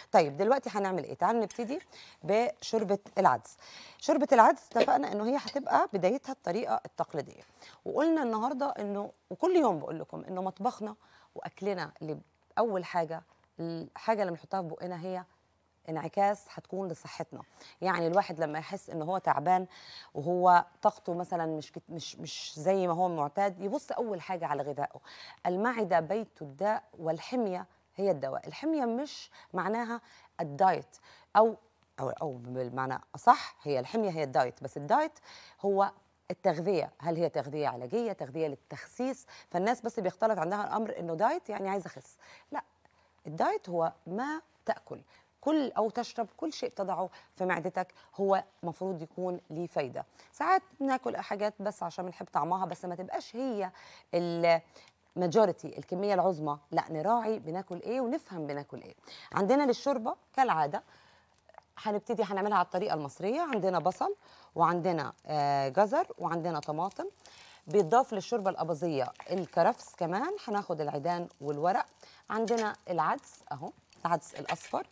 طيب دلوقتي هنعمل ايه تعالوا نبتدي بشوربه العدس شوربه العدس اتفقنا انه هي هتبقى بدايتها الطريقه التقليديه وقلنا النهارده انه وكل يوم بقول لكم انه مطبخنا واكلنا اللي اول حاجه الحاجه اللي بنحطها في بقنا هي انعكاس هتكون لصحتنا يعني الواحد لما يحس ان هو تعبان وهو طاقته مثلا مش كت- مش مش زي ما هو معتاد يبص اول حاجه على غذائه المعده بيت الداء والحميه هي الدواء الحميه مش معناها الدايت او او او بالمعنى اصح هي الحميه هي الدايت بس الدايت هو التغذيه هل هي تغذيه علاجيه تغذيه للتخسيس فالناس بس بيختلط عندها الامر انه دايت يعني عايزه اخس لا الدايت هو ما تاكل كل او تشرب كل شيء تضعه في معدتك هو مفروض يكون ليه فايده ساعات ناكل حاجات بس عشان بنحب طعمها بس ما تبقاش هي الماجوريتي الكميه العظمى لا نراعي بناكل ايه ونفهم بناكل ايه عندنا للشوربه كالعاده هنبتدي هنعملها على الطريقه المصريه عندنا بصل وعندنا آه، جزر وعندنا طماطم بيضاف للشوربه الاباظيه الكرفس كمان هناخد العيدان والورق عندنا العدس اهو العدس الاصفر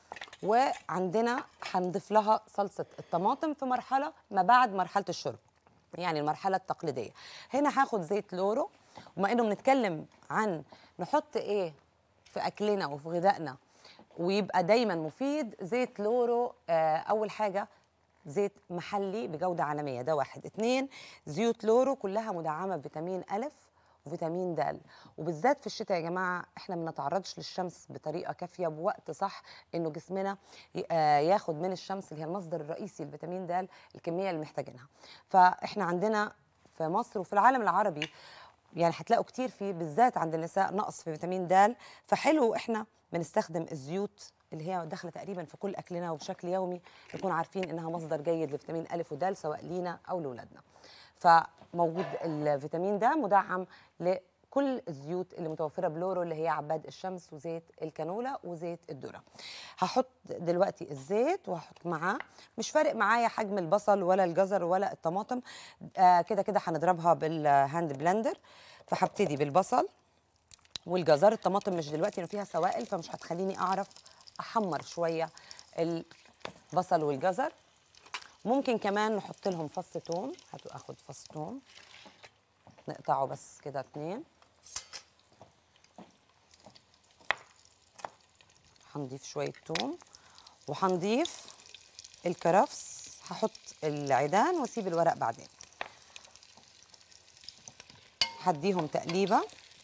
وعندنا هنضيف لها صلصه الطماطم في مرحله ما بعد مرحله الشرب يعني المرحله التقليديه هنا هاخد زيت لورو وما انه بنتكلم عن نحط ايه في اكلنا وفي غذائنا ويبقى دايما مفيد زيت لورو آه اول حاجه زيت محلي بجوده عالميه ده واحد اتنين زيوت لورو كلها مدعمه بفيتامين الف وفيتامين د وبالذات في الشتاء يا جماعه احنا ما بنتعرضش للشمس بطريقه كافيه بوقت صح انه جسمنا ي- آه، ياخد من الشمس اللي هي المصدر الرئيسي لفيتامين د الكميه اللي محتاجينها فاحنا عندنا في مصر وفي العالم العربي يعني هتلاقوا كتير في بالذات عند النساء نقص في فيتامين د فحلو احنا بنستخدم الزيوت اللي هي داخله تقريبا في كل اكلنا وبشكل يومي نكون عارفين انها مصدر جيد لفيتامين الف ودال سواء لينا او لاولادنا فموجود الفيتامين ده مدعم لكل الزيوت اللي متوفره بلورو اللي هي عباد الشمس وزيت الكانولا وزيت الذره هحط دلوقتي الزيت وهحط معاه مش فارق معايا حجم البصل ولا الجزر ولا الطماطم آه كده كده هنضربها بالهاند بلندر فهبتدي بالبصل والجزر الطماطم مش دلوقتي انه فيها سوائل فمش هتخليني اعرف احمر شويه البصل والجزر ممكن كمان نحط لهم فص توم هاتوا اخد فص توم نقطعه بس كده اتنين هنضيف شويه توم وهنضيف الكرفس هحط العيدان واسيب الورق بعدين هديهم تقليبه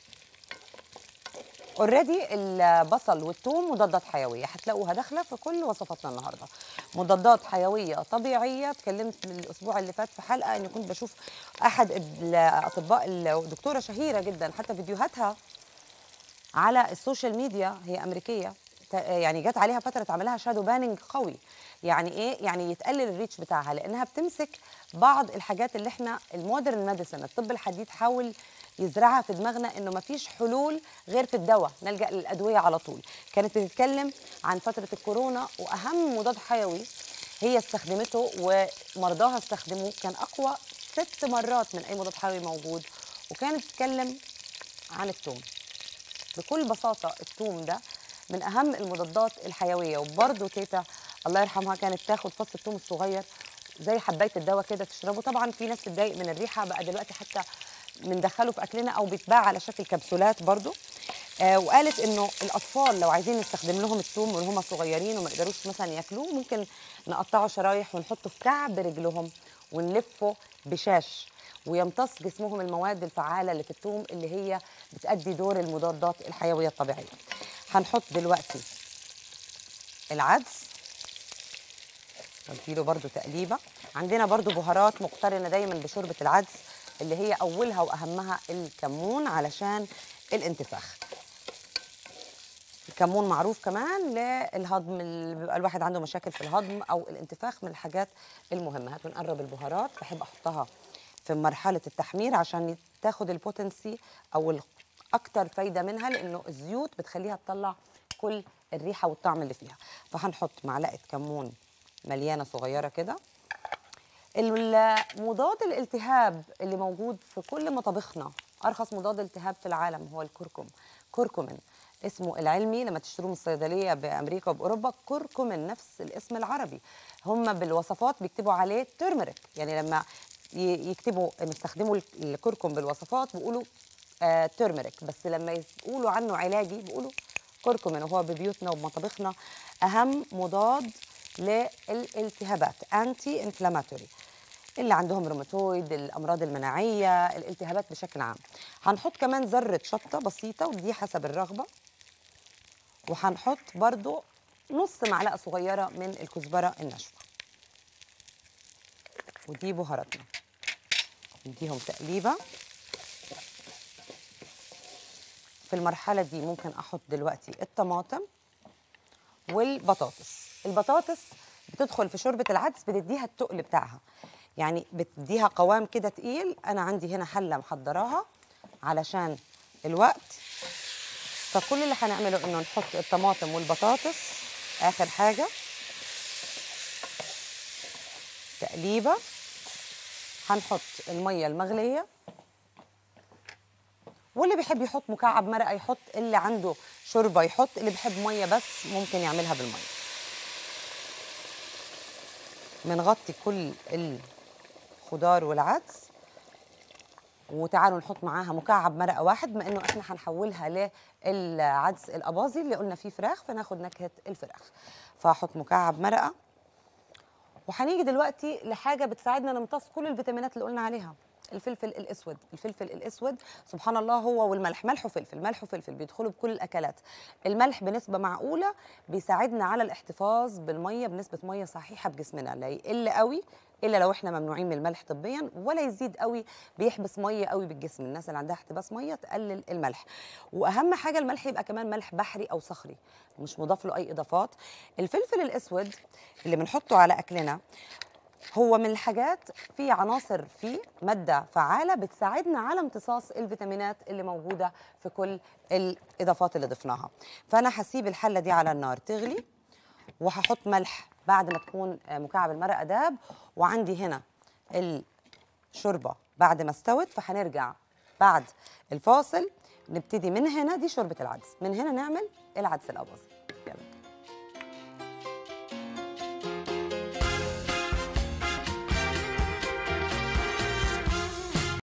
اوريدي البصل والثوم مضادات حيويه هتلاقوها داخله في كل وصفاتنا النهارده مضادات حيويه طبيعيه اتكلمت من الاسبوع اللي فات في حلقه اني كنت بشوف احد الاطباء الدكتوره شهيره جدا حتى فيديوهاتها على السوشيال ميديا هي امريكيه ت- يعني جت عليها فتره تعملها شادو باننج قوي يعني ايه يعني يتقلل الريتش بتاعها لانها بتمسك بعض الحاجات اللي احنا المودرن ميديسن الطب الحديث حاول يزرعها في دماغنا انه مفيش حلول غير في الدواء نلجا للادويه على طول كانت بتتكلم عن فتره الكورونا واهم مضاد حيوي هي استخدمته ومرضاها استخدموه كان اقوى ست مرات من اي مضاد حيوي موجود وكانت بتتكلم عن الثوم بكل بساطة الثوم ده من أهم المضادات الحيوية وبرضه تيتا الله يرحمها كانت تاخد فص الثوم الصغير زي حباية الدواء كده تشربه طبعا في ناس تتضايق من الريحة بقى دلوقتي حتى بندخله في أكلنا أو بيتباع على شكل كبسولات برضه آه وقالت انه الاطفال لو عايزين نستخدم لهم الثوم وهم صغيرين وما يقدروش مثلا ياكلوه ممكن نقطعه شرايح ونحطه في كعب رجلهم ونلفه بشاش ويمتص جسمهم المواد الفعاله اللي في الثوم اللي هي بتأدي دور المضادات الحيويه الطبيعيه. هنحط دلوقتي العدس نديله برضو تقليبه عندنا برضو بهارات مقترنه دايما بشوربه العدس اللي هي اولها واهمها الكمون علشان الانتفاخ الكمون معروف كمان للهضم اللي بيبقى الواحد عنده مشاكل في الهضم او الانتفاخ من الحاجات المهمه هاتوا نقرب البهارات بحب احطها في مرحله التحمير عشان تاخد البوتنسي او ال- اكتر فايده منها لانه الزيوت بتخليها تطلع كل الريحه والطعم اللي فيها فهنحط معلقه كمون مليانه صغيره كده المضاد الالتهاب اللي موجود في كل مطابخنا ارخص مضاد التهاب في العالم هو الكركم كركمين اسمه العلمي لما تشتروه من الصيدليه بامريكا وباوروبا كركم نفس الاسم العربي هم بالوصفات بيكتبوا عليه تيرمريك يعني لما ي- يكتبوا ان استخدموا الكركم بالوصفات بيقولوا آه تيرمريك بس لما يقولوا عنه علاجي بيقولوا كركم وهو ببيوتنا وبمطابخنا اهم مضاد للالتهابات انتي انفلاماتوري اللي عندهم روماتويد الامراض المناعيه الالتهابات بشكل عام هنحط كمان ذره شطه بسيطه ودي حسب الرغبه وهنحط برضو نص معلقه صغيره من الكزبره الناشفه ودي بهاراتنا نديهم تقليبه في المرحله دي ممكن احط دلوقتي الطماطم والبطاطس البطاطس بتدخل في شوربه العدس بتديها التقل بتاعها يعني بتديها قوام كده تقيل انا عندي هنا حله محضراها علشان الوقت فكل اللي هنعمله انه نحط الطماطم والبطاطس اخر حاجه تقليبه هنحط الميه المغليه واللي بيحب يحط مكعب مرقه يحط اللي عنده شوربه يحط اللي بيحب ميه بس ممكن يعملها بالميه بنغطي كل الخضار والعدس وتعالوا نحط معاها مكعب مرقه واحد بما انه احنا هنحولها للعدس الاباظي اللي قلنا فيه فراخ فناخد نكهه الفراخ فهحط مكعب مرقه وهنيجي دلوقتي لحاجه بتساعدنا نمتص كل الفيتامينات اللي قلنا عليها الفلفل الاسود الفلفل الاسود سبحان الله هو والملح ملح وفلفل ملح وفلفل بيدخلوا بكل الاكلات الملح بنسبه معقوله بيساعدنا على الاحتفاظ بالميه بنسبه ميه صحيحه بجسمنا لا يقل قوي الا لو احنا ممنوعين من الملح طبيا ولا يزيد قوي بيحبس ميه قوي بالجسم الناس اللي عندها احتباس ميه تقلل الملح واهم حاجه الملح يبقى كمان ملح بحري او صخري مش مضاف له اي اضافات الفلفل الاسود اللي بنحطه على اكلنا هو من الحاجات في عناصر فيه مادة فعالة بتساعدنا على امتصاص الفيتامينات اللي موجودة في كل الإضافات اللي ضفناها فأنا هسيب الحلة دي على النار تغلي وهحط ملح بعد ما تكون آه، مكعب المرقة داب وعندي هنا الشوربة بعد ما استوت فهنرجع بعد الفاصل نبتدي من هنا دي شوربة العدس من هنا نعمل العدس الأبيض